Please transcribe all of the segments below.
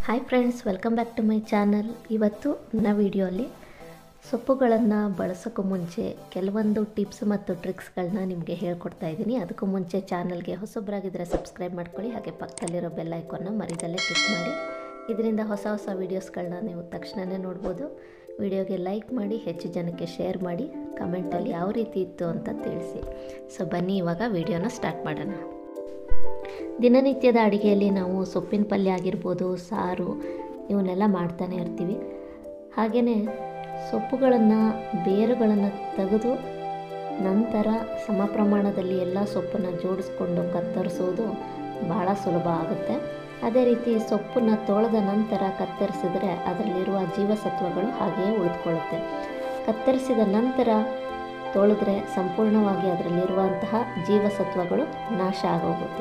hi friends welcome back to my channel ಇವತ್ತು ನನ್ನ ವಿಡಿಯೋಲಿ ಸೊಪ್ಪುಗಳನ್ನು ಬಳಸೋಕ್ಕೂ ಮುಂಚೆ ಕೆಲವೊಂದು ಟಿಪ್ಸ್ ಮತ್ತು ಟ್ರಿಕ್ಸ್ಗಳನ್ನ ನಿಮಗೆ ಹೇಳ್ಕೊಡ್ತಾ ಇದ್ದೀನಿ ಅದಕ್ಕೂ ಮುಂಚೆ ಚಾನಲ್ಗೆ ಹೊಸೊಬ್ಬರಾಗಿದ್ದರೆ ಸಬ್ಸ್ಕ್ರೈಬ್ ಮಾಡ್ಕೊಳ್ಳಿ ಹಾಗೆ ಪಕ್ಕದಲ್ಲಿರೋ ಬೆಲ್ ಐಕಾನ್ನ ಮರಿದಲ್ಲೇ ಕ್ಲಿಕ್ ಮಾಡಿ ಇದರಿಂದ ಹೊಸ ಹೊಸ ವೀಡಿಯೋಸ್ಗಳನ್ನ ನೀವು ತಕ್ಷಣವೇ ನೋಡ್ಬೋದು ವಿಡಿಯೋಗೆ ಲೈಕ್ ಮಾಡಿ ಹೆಚ್ಚು ಜನಕ್ಕೆ ಶೇರ್ ಮಾಡಿ ಕಮೆಂಟಲ್ಲಿ ಯಾವ ರೀತಿ ಇತ್ತು ಅಂತ ತಿಳಿಸಿ ಸೊ ಬನ್ನಿ ಇವಾಗ ವಿಡಿಯೋನ ಸ್ಟಾರ್ಟ್ ಮಾಡೋಣ ದಿನನಿತ್ಯದ ಅಡುಗೆಯಲ್ಲಿ ನಾವು ಸೊಪ್ಪಿನ ಪಲ್ಯ ಆಗಿರ್ಬೋದು ಸಾರು ಇವನ್ನೆಲ್ಲ ಮಾಡ್ತಾನೆ ಇರ್ತೀವಿ ಹಾಗೆಯೇ ಸೊಪ್ಪುಗಳನ್ನು ಬೇರುಗಳನ್ನು ತೆಗೆದು ನಂತರ ಸಮ ಪ್ರಮಾಣದಲ್ಲಿ ಎಲ್ಲ ಸೊಪ್ಪನ್ನು ಜೋಡಿಸ್ಕೊಂಡು ಕತ್ತರಿಸೋದು ಭಾಳ ಸುಲಭ ಆಗುತ್ತೆ ಅದೇ ರೀತಿ ಸೊಪ್ಪನ್ನು ತೊಳೆದ ನಂತರ ಕತ್ತರಿಸಿದರೆ ಅದರಲ್ಲಿರುವ ಜೀವಸತ್ವಗಳು ಹಾಗೆಯೇ ಉಳಿದುಕೊಳ್ಳುತ್ತೆ ಕತ್ತರಿಸಿದ ನಂತರ ತೊಳೆದ್ರೆ ಸಂಪೂರ್ಣವಾಗಿ ಅದರಲ್ಲಿರುವಂತಹ ಜೀವಸತ್ವಗಳು ನಾಶ ಆಗೋಗುತ್ತೆ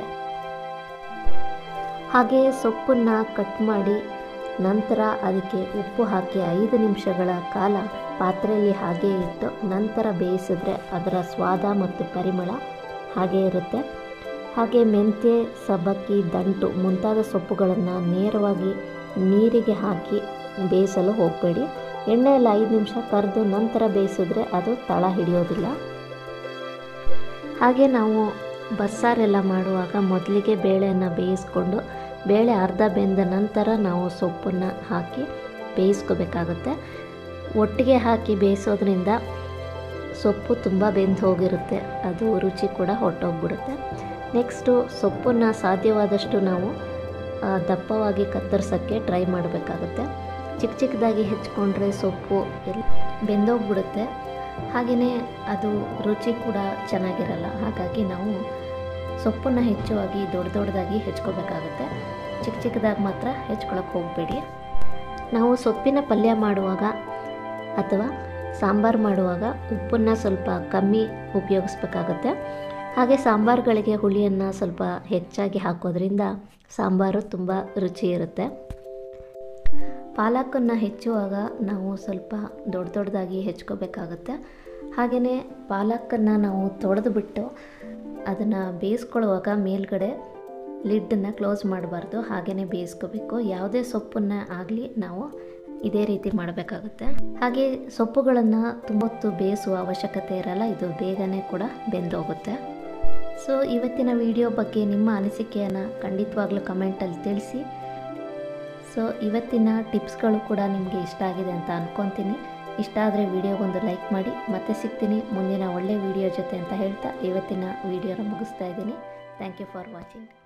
ಹಾಗೆಯೇ ಸೊಪ್ಪನ್ನು ಕಟ್ ಮಾಡಿ ನಂತರ ಅದಕ್ಕೆ ಉಪ್ಪು ಹಾಕಿ ಐದು ನಿಮಿಷಗಳ ಕಾಲ ಪಾತ್ರೆಯಲ್ಲಿ ಹಾಗೆ ಇಟ್ಟು ನಂತರ ಬೇಯಿಸಿದ್ರೆ ಅದರ ಸ್ವಾದ ಮತ್ತು ಪರಿಮಳ ಹಾಗೇ ಇರುತ್ತೆ ಹಾಗೆ ಮೆಂತ್ಯ ಸಬ್ಬಕ್ಕಿ ದಂಟು ಮುಂತಾದ ಸೊಪ್ಪುಗಳನ್ನು ನೇರವಾಗಿ ನೀರಿಗೆ ಹಾಕಿ ಬೇಯಿಸಲು ಹೋಗಬೇಡಿ ಎಣ್ಣೆಯಲ್ಲಿ ಐದು ನಿಮಿಷ ಕರೆದು ನಂತರ ಬೇಯಿಸಿದ್ರೆ ಅದು ತಳ ಹಿಡಿಯೋದಿಲ್ಲ ಹಾಗೆ ನಾವು ಬಸ್ಸಾರೆಲ್ಲ ಮಾಡುವಾಗ ಮೊದಲಿಗೆ ಬೇಳೆಯನ್ನು ಬೇಯಿಸ್ಕೊಂಡು ಬೇಳೆ ಅರ್ಧ ಬೆಂದ ನಂತರ ನಾವು ಸೊಪ್ಪನ್ನು ಹಾಕಿ ಬೇಯಿಸ್ಕೋಬೇಕಾಗುತ್ತೆ ಒಟ್ಟಿಗೆ ಹಾಕಿ ಬೇಯಿಸೋದ್ರಿಂದ ಸೊಪ್ಪು ತುಂಬ ಬೆಂದು ಹೋಗಿರುತ್ತೆ ಅದು ರುಚಿ ಕೂಡ ಹೊರಟೋಗ್ಬಿಡುತ್ತೆ ನೆಕ್ಸ್ಟು ಸೊಪ್ಪನ್ನು ಸಾಧ್ಯವಾದಷ್ಟು ನಾವು ದಪ್ಪವಾಗಿ ಕತ್ತರಿಸೋಕ್ಕೆ ಟ್ರೈ ಮಾಡಬೇಕಾಗುತ್ತೆ ಚಿಕ್ಕ ಚಿಕ್ಕದಾಗಿ ಹೆಚ್ಕೊಂಡ್ರೆ ಸೊಪ್ಪು ಎಲ್ ಬೆಂದೋಗ್ಬಿಡುತ್ತೆ ಹಾಗೆಯೇ ಅದು ರುಚಿ ಕೂಡ ಚೆನ್ನಾಗಿರಲ್ಲ ಹಾಗಾಗಿ ನಾವು ಸೊಪ್ಪನ್ನು ಹೆಚ್ಚುವಾಗಿ ದೊಡ್ಡ ದೊಡ್ಡದಾಗಿ ಹೆಚ್ಕೋಬೇಕಾಗುತ್ತೆ ಚಿಕ್ಕ ಚಿಕ್ಕದಾಗಿ ಮಾತ್ರ ಹೆಚ್ಕೊಳಕ್ಕೆ ಹೋಗಬೇಡಿ ನಾವು ಸೊಪ್ಪಿನ ಪಲ್ಯ ಮಾಡುವಾಗ ಅಥವಾ ಸಾಂಬಾರು ಮಾಡುವಾಗ ಉಪ್ಪನ್ನು ಸ್ವಲ್ಪ ಕಮ್ಮಿ ಉಪಯೋಗಿಸ್ಬೇಕಾಗುತ್ತೆ ಹಾಗೆ ಸಾಂಬಾರುಗಳಿಗೆ ಹುಳಿಯನ್ನು ಸ್ವಲ್ಪ ಹೆಚ್ಚಾಗಿ ಹಾಕೋದ್ರಿಂದ ಸಾಂಬಾರು ತುಂಬ ರುಚಿ ಇರುತ್ತೆ ಪಾಲಕನ್ನು ಹೆಚ್ಚುವಾಗ ನಾವು ಸ್ವಲ್ಪ ದೊಡ್ಡ ದೊಡ್ಡದಾಗಿ ಹೆಚ್ಕೋಬೇಕಾಗುತ್ತೆ ಹಾಗೆಯೇ ಪಾಲಕನ್ನು ನಾವು ತೊಳೆದು ಬಿಟ್ಟು ಅದನ್ನು ಬೇಯಿಸ್ಕೊಳ್ಳುವಾಗ ಮೇಲ್ಗಡೆ ಲಿಡ್ಡನ್ನು ಕ್ಲೋಸ್ ಮಾಡಬಾರ್ದು ಹಾಗೆಯೇ ಬೇಯಿಸ್ಕೋಬೇಕು ಯಾವುದೇ ಸೊಪ್ಪನ್ನು ಆಗಲಿ ನಾವು ಇದೇ ರೀತಿ ಮಾಡಬೇಕಾಗುತ್ತೆ ಹಾಗೆ ಸೊಪ್ಪುಗಳನ್ನು ತುಂಬ ಹೊತ್ತು ಬೇಯಿಸುವ ಅವಶ್ಯಕತೆ ಇರಲ್ಲ ಇದು ಬೇಗನೆ ಕೂಡ ಬೆಂದೋಗುತ್ತೆ ಸೊ ಇವತ್ತಿನ ವಿಡಿಯೋ ಬಗ್ಗೆ ನಿಮ್ಮ ಅನಿಸಿಕೆಯನ್ನು ಖಂಡಿತವಾಗ್ಲೂ ಕಮೆಂಟಲ್ಲಿ ತಿಳಿಸಿ ಸೊ ಇವತ್ತಿನ ಟಿಪ್ಸ್ಗಳು ಕೂಡ ನಿಮಗೆ ಇಷ್ಟ ಆಗಿದೆ ಅಂತ ಅಂದ್ಕೊತೀನಿ ಇಷ್ಟ ಆದರೆ ವಿಡಿಯೋಗೊಂದು ಲೈಕ್ ಮಾಡಿ ಮತ್ತೆ ಸಿಗ್ತೀನಿ ಮುಂದಿನ ಒಳ್ಳೆಯ ವಿಡಿಯೋ ಜೊತೆ ಅಂತ ಹೇಳ್ತಾ ಇವತ್ತಿನ ವಿಡಿಯೋನ ಮುಗಿಸ್ತಾ ಇದ್ದೀನಿ ಥ್ಯಾಂಕ್ ಯು ಫಾರ್ ವಾಚಿಂಗ್